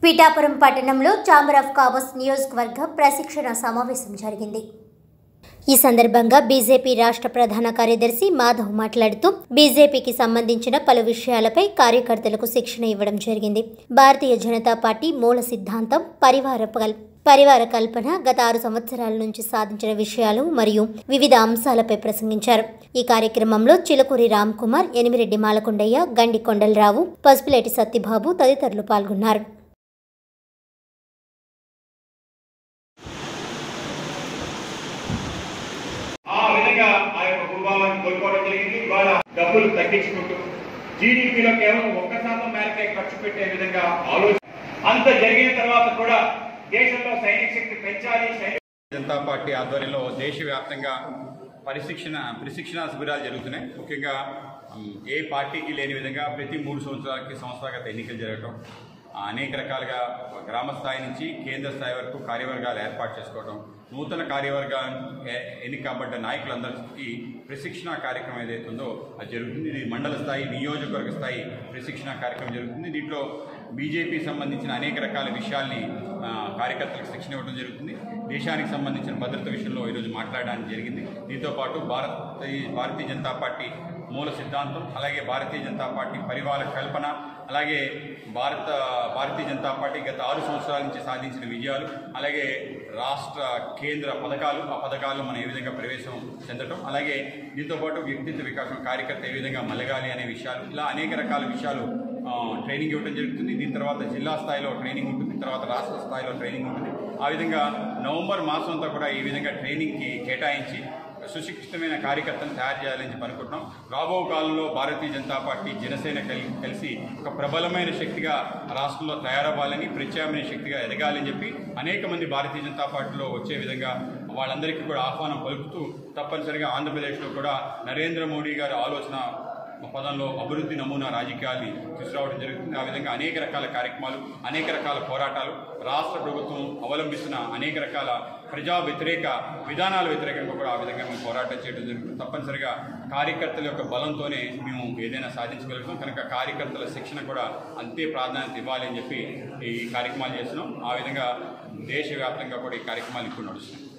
పిఠాపురం పట్టణంలో chamber of commerce నియోజకవర్గ ప్రశిక్షణ సమావేశం జరిగింది ఈ సందర్భంగా బీజేపీ రాష్ట్ర ప్రధాన కార్యదర్శి మాధవ్ మాట్లాడుతూ బీజేపీకి సంబంధించిన పలు విషయాలపై కార్యకర్తలకు శిక్షణ ఇవ్వడం జరిగింది భారతీయ జనతా పార్టీ మూల సిద్ధాంతం పరివార కల్- పరివార కల్పన గత ఆరు సంవత్సరాల నుంచి సాధించిన విషయాలు మరియు వివిధ అంశాలపై ప్రసంగించారు ఈ కార్యక్రమంలో చిలుకూరి రామ్ కుమార్ ఎనిమిరెడ్డి మాలకొండయ్య గండి కొండలరావు పసుపులేటి సత్యబాబు తదితరులు పాల్గొన్నారు ఆ విధంగా ఆ యొక్క భూభావాన్ని కోల్పోవడం జరిగింది ఇవాళ డబ్బులు తగ్గించుకుంటూ జీడిపిలో కేవలం ఒక్క శాతం మేరకే ఖర్చు పెట్టే విధంగా ఆలోచన అంత జరిగిన తర్వాత కూడా దేశంలో సైనిక శక్తి పెంచాలి సైనిక జనతా పార్టీ ఆధ్వర్యంలో దేశవ్యాప్తంగా పరిశిక్షణ ప్రశిక్షణ శిబిరాలు జరుగుతున్నాయి ముఖ్యంగా ఉమ్, ఏ పార్టీకి లేని విధంగా ప్రతి మూడు సంవత్సరాలకి సంవత్సరాగత ఎన్నికలు జరగటం ఆ, అనేక రకాలుగా గ్రామ స్థాయి నుంచి కేంద్ర స్థాయి వరకు కార్యవర్గాలు ఏర్పాటు చేసుకోవడం నూతన కార్యవర్గం ఎ- ఎన్నికబడ్డ నాయకులందరికీ ప్రశిక్షణ కార్యక్రమం ఏదైతే ఉందో అది జరుగుతుంది ఇది మండల స్థాయి నియోజకవర్గ స్థాయి ప్రశిక్షణ కార్యక్రమం జరుగుతుంది దీంట్లో బీజేపీ సంబంధించిన అనేక రకాల విషయాల్ని ఆ, కార్యకర్తలకు శిక్షణ ఇవ్వడం జరుగుతుంది దేశానికి సంబంధించిన భద్రత విషయంలో ఈరోజు మాట్లాడడానికి జరిగింది దీంతో పాటు భారత భారతీయ జనతా పార్టీ మూల సిద్ధాంతం అలాగే భారతీయ జనతా పార్టీ పరివార కల్పన అలాగే భారత భారతీయ జనతా పార్టీ గత ఆరు సంవత్సరాల నుంచి సాధించిన విజయాలు అలాగే రాష్ట్ర కేంద్ర పథకాలు ఆ పథకాలు మనం ఏ విధంగా ప్రవేశం చెందటం అలాగే దీంతో పాటు వ్యక్తిత్వ వికాసం కార్యకర్త ఏ విధంగా మలగాలి అనే విషయాలు ఇలా అనేక రకాల విషయాలు ఆ, ట్రైనింగ్ ఇవ్వడం జరుగుతుంది దీని తర్వాత జిల్లా స్థాయిలో ట్రైనింగ్ ఉంటుంది తర్వాత రాష్ట్ర స్థాయిలో ట్రైనింగ్ ఉంటుంది ఆ విధంగా నవంబర్ మాసం అంతా కూడా ఈ విధంగా ట్రైనింగ్కి కేటాయించి సుశిక్షితమైన కార్యకర్తలను తయారు చేయాలని చెప్పి అనుకుంటున్నాం రాబో కాలంలో భారతీయ జనతా పార్టీ జనసేన కలి కలిసి ఒక ప్రబలమైన శక్తిగా రాష్ట్రంలో తయారవ్వాలని ప్రత్యామ్నాయ శక్తిగా ఎదగాలని చెప్పి అనేక మంది భారతీయ జనతా పార్టీలో వచ్చే విధంగా వాళ్ళందరికీ కూడా ఆహ్వానం పలుకుతూ తప్పనిసరిగా ఆంధ్రప్రదేశ్లో కూడా నరేంద్ర మోడీ గారి ఆలోచన పదంలో అభివృద్ధి నమూనా రాజకీయాల్ని తీసుకురావడం జరుగుతుంది ఆ విధంగా అనేక రకాల కార్యక్రమాలు అనేక రకాల పోరాటాలు రాష్ట్ర ప్రభుత్వం అవలంబిస్తున్న అనేక రకాల ప్రజా వ్యతిరేక విధానాల వ్యతిరేకంగా కూడా ఆ విధంగా మేము పోరాటం చేయడం జరుగుతుంది తప్పనిసరిగా కార్యకర్తల యొక్క బలంతోనే మేము ఏదైనా సాధించగలుగుతాం కనుక కార్యకర్తల శిక్షణ కూడా అంతే ప్రాధాన్యత ఇవ్వాలి అని చెప్పి ఈ కార్యక్రమాలు చేస్తున్నాం ఆ విధంగా దేశవ్యాప్తంగా కూడా ఈ కార్యక్రమాలు ఇప్పుడు నడుస్తున్నాయి